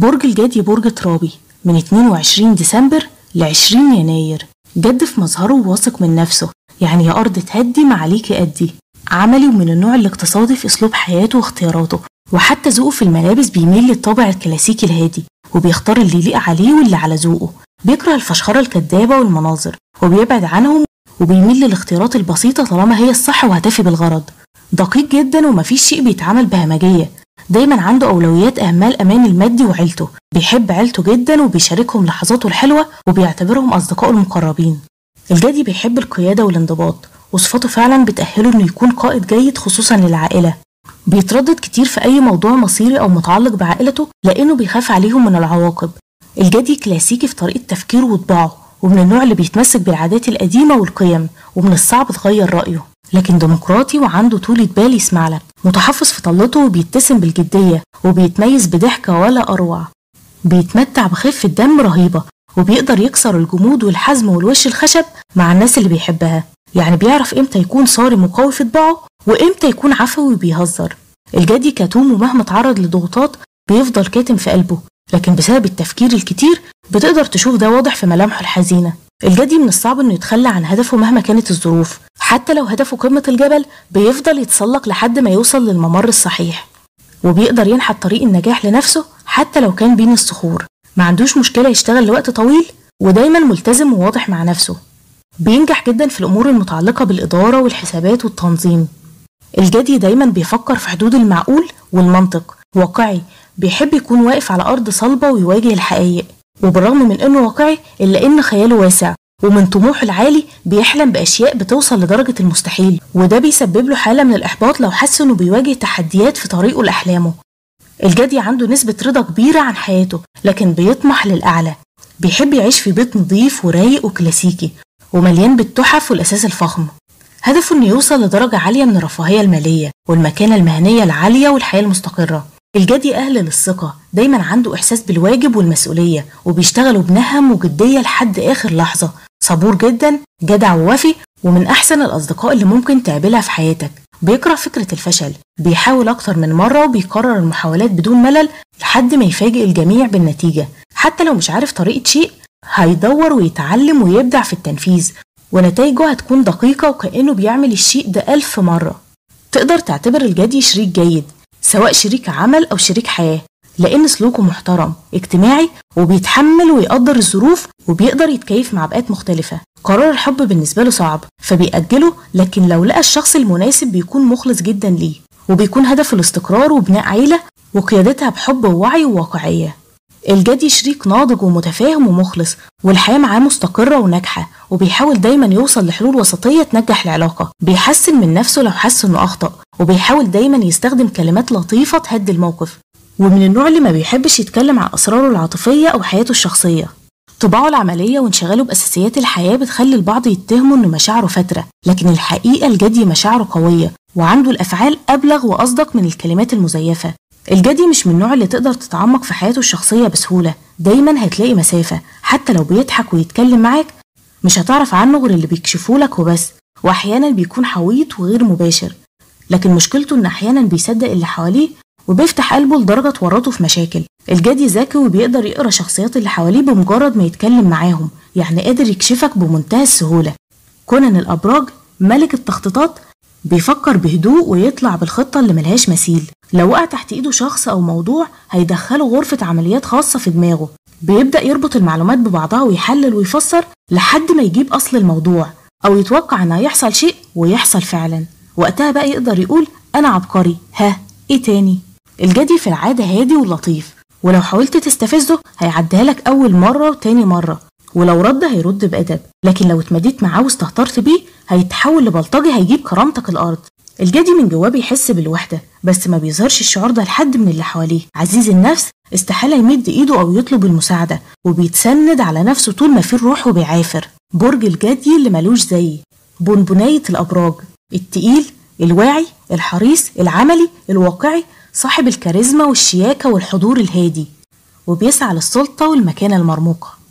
برج الجدي برج ترابي من 22 ديسمبر ل 20 يناير جد في مظهره وواثق من نفسه يعني يا أرض تهدي ما عليكي أدي عملي ومن النوع الاقتصادي في أسلوب حياته واختياراته وحتى ذوقه في الملابس بيميل للطابع الكلاسيكي الهادي وبيختار اللي يليق عليه واللي على ذوقه بيكره الفشخرة الكدابة والمناظر وبيبعد عنهم وبيميل للاختيارات البسيطة طالما هي الصح وهتفي بالغرض دقيق جدا ومفيش شيء بيتعمل بهمجية دايما عنده أولويات أهمها الأمان المادي وعيلته بيحب عيلته جدا وبيشاركهم لحظاته الحلوة وبيعتبرهم أصدقائه المقربين الجدي بيحب القيادة والانضباط وصفاته فعلا بتأهله إنه يكون قائد جيد خصوصا للعائلة بيتردد كتير في أي موضوع مصيري أو متعلق بعائلته لأنه بيخاف عليهم من العواقب الجدي كلاسيكي في طريقة تفكيره وطباعه ومن النوع اللي بيتمسك بالعادات القديمة والقيم ومن الصعب تغير رأيه لكن ديمقراطي وعنده طولة بال يسمع لك متحفظ في طلته وبيتسم بالجدية وبيتميز بضحكة ولا أروع بيتمتع بخفة دم رهيبة وبيقدر يكسر الجمود والحزم والوش الخشب مع الناس اللي بيحبها يعني بيعرف امتى يكون صارم وقوي في طباعه وامتى يكون عفوي وبيهزر الجدي كتوم ومهما تعرض لضغوطات بيفضل كاتم في قلبه لكن بسبب التفكير الكتير بتقدر تشوف ده واضح في ملامحه الحزينة الجدي من الصعب انه يتخلى عن هدفه مهما كانت الظروف حتى لو هدفه قمة الجبل بيفضل يتسلق لحد ما يوصل للممر الصحيح وبيقدر ينحت طريق النجاح لنفسه حتى لو كان بين الصخور ما عندوش مشكلة يشتغل لوقت طويل ودايما ملتزم وواضح مع نفسه بينجح جدا في الأمور المتعلقة بالإدارة والحسابات والتنظيم الجدي دايما بيفكر في حدود المعقول والمنطق واقعي بيحب يكون واقف على أرض صلبة ويواجه الحقائق وبالرغم من إنه واقعي إلا إن خياله واسع ومن طموحه العالي بيحلم بأشياء بتوصل لدرجة المستحيل وده بيسبب له حالة من الإحباط لو حس إنه بيواجه تحديات في طريقه لأحلامه الجدي عنده نسبة رضا كبيرة عن حياته لكن بيطمح للأعلى بيحب يعيش في بيت نظيف ورايق وكلاسيكي ومليان بالتحف والأساس الفخم هدفه إنه يوصل لدرجة عالية من الرفاهية المالية والمكانة المهنية العالية والحياة المستقرة الجدي أهل للثقة دايما عنده إحساس بالواجب والمسؤولية وبيشتغلوا بنهم وجدية لحد آخر لحظة صبور جدا جدع ووفي ومن أحسن الأصدقاء اللي ممكن تقابلها في حياتك بيكره فكرة الفشل بيحاول أكتر من مرة وبيكرر المحاولات بدون ملل لحد ما يفاجئ الجميع بالنتيجة حتى لو مش عارف طريقة شيء هيدور ويتعلم ويبدع في التنفيذ ونتائجه هتكون دقيقة وكأنه بيعمل الشيء ده ألف مرة تقدر تعتبر الجدي شريك جيد سواء شريك عمل أو شريك حياة لأن سلوكه محترم اجتماعي وبيتحمل ويقدر الظروف وبيقدر يتكيف مع بيئات مختلفة قرار الحب بالنسبة له صعب فبيأجله لكن لو لقى الشخص المناسب بيكون مخلص جدا ليه وبيكون هدفه الاستقرار وبناء عيلة وقيادتها بحب ووعي وواقعية الجدي شريك ناضج ومتفاهم ومخلص والحياة معاه مستقرة وناجحة وبيحاول دايما يوصل لحلول وسطية تنجح العلاقة بيحسن من نفسه لو حس انه أخطأ وبيحاول دايما يستخدم كلمات لطيفة تهدي الموقف ومن النوع اللي ما بيحبش يتكلم عن أسراره العاطفية أو حياته الشخصية طباعه العملية وانشغاله بأساسيات الحياة بتخلي البعض يتهموا إن مشاعره فترة لكن الحقيقة الجدي مشاعره قوية وعنده الأفعال أبلغ وأصدق من الكلمات المزيفة الجدي مش من النوع اللي تقدر تتعمق في حياته الشخصية بسهولة دايما هتلاقي مسافة حتى لو بيضحك ويتكلم معاك مش هتعرف عنه غير اللي بيكشفولك وبس وأحيانا بيكون حويط وغير مباشر لكن مشكلته إن أحيانا بيصدق اللي حواليه وبيفتح قلبه لدرجة تورطه في مشاكل الجدي ذكي وبيقدر يقرا شخصيات اللي حواليه بمجرد ما يتكلم معاهم يعني قادر يكشفك بمنتهى السهولة كونان الأبراج ملك التخطيطات بيفكر بهدوء ويطلع بالخطة اللي ملهاش مثيل لو وقع تحت ايده شخص او موضوع هيدخله غرفة عمليات خاصة في دماغه بيبدأ يربط المعلومات ببعضها ويحلل ويفسر لحد ما يجيب أصل الموضوع أو يتوقع إن هيحصل شيء ويحصل فعلا وقتها بقى يقدر يقول أنا عبقري ها إيه تاني الجدي في العادة هادي ولطيف ولو حاولت تستفزه هيعديها لك أول مرة وتاني مرة ولو رد هيرد بأدب لكن لو اتمديت معاه واستهترت بيه هيتحول لبلطجي هيجيب كرامتك الأرض الجدي من جواه بيحس بالوحدة بس ما بيظهرش الشعور ده لحد من اللي حواليه عزيز النفس استحالة يمد ايده او يطلب المساعدة وبيتسند على نفسه طول ما في الروح وبيعافر برج الجدي اللي ملوش زي بونبوناية الأبراج التقيل الواعي الحريص العملي الواقعي صاحب الكاريزما والشياكة والحضور الهادي وبيسعى للسلطة والمكانة المرموقة